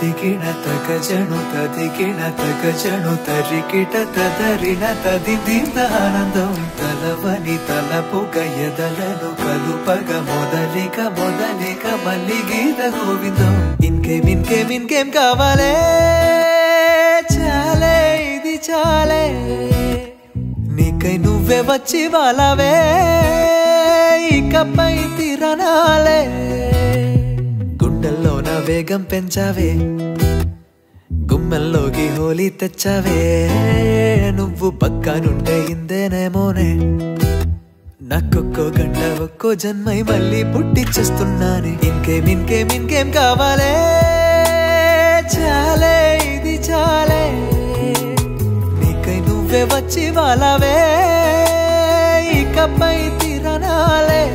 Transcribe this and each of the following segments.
తదికిణ తగజను తదికిణ తగజను తరికిట తదరిన తదిదింద ఆనందం తలవని తలపుగ ఎదలను కలుపగ మొదలిక మొదలిక మళ్ళీ గీత గోవిందం ఇంకేం ఇంకేం ఇంకేం కావాలే చాలే ఇది చాలే నీకై నువ్వే వచ్చి వాళ్ళవే ఇకపై తిరణాలే గుండెల్లో నా వేగం పెంచావే గుమ్మెల్లోకి హోలీ తెచ్చావే నువ్వు పక్కనుంటే ఇందేనేమోనే నాకొక్కో గంట ఒక్కో జన్మై మళ్ళీ పుట్టించేస్తున్నాను ఇంకేం ఇంకేం ఇంకేం కావాలే చాలే ఇది చాలే నీకై నువ్వే వచ్చి వాళ్ళవే ఇకపై తిరణాలే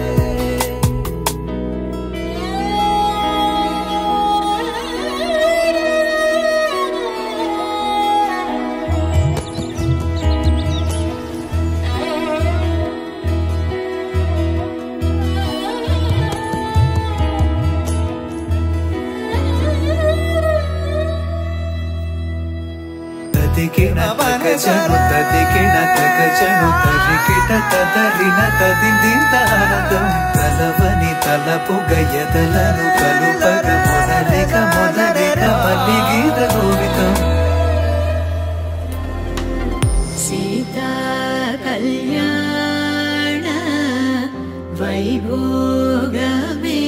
తదికిణ తగజను తదికిణ తగజను తరికిట తదరిన తదిందింత ఆనందం తలవని తలపుగ ఎదలను కలుపగ మొదలిక మొదలిక మళ్ళీ గీత గోవితం సీతా కళ్యాణ వైభోగమే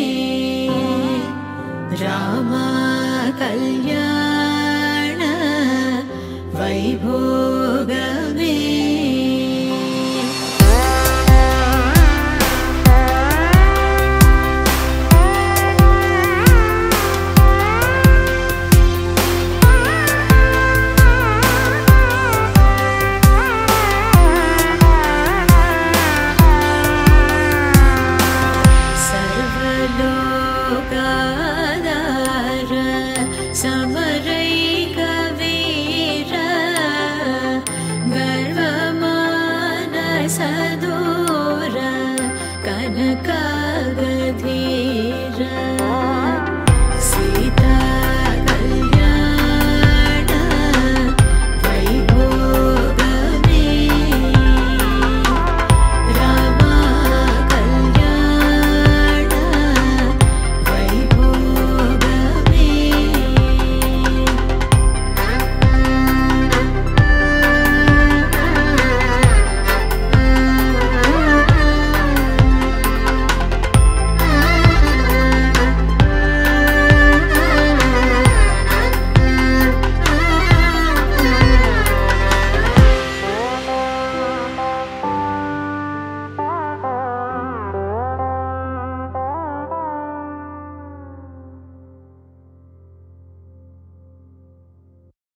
రామ కళ్యాణ వైభోగమే सर्वलोकाधार समरैकवीर गर्वमानसदूर कनका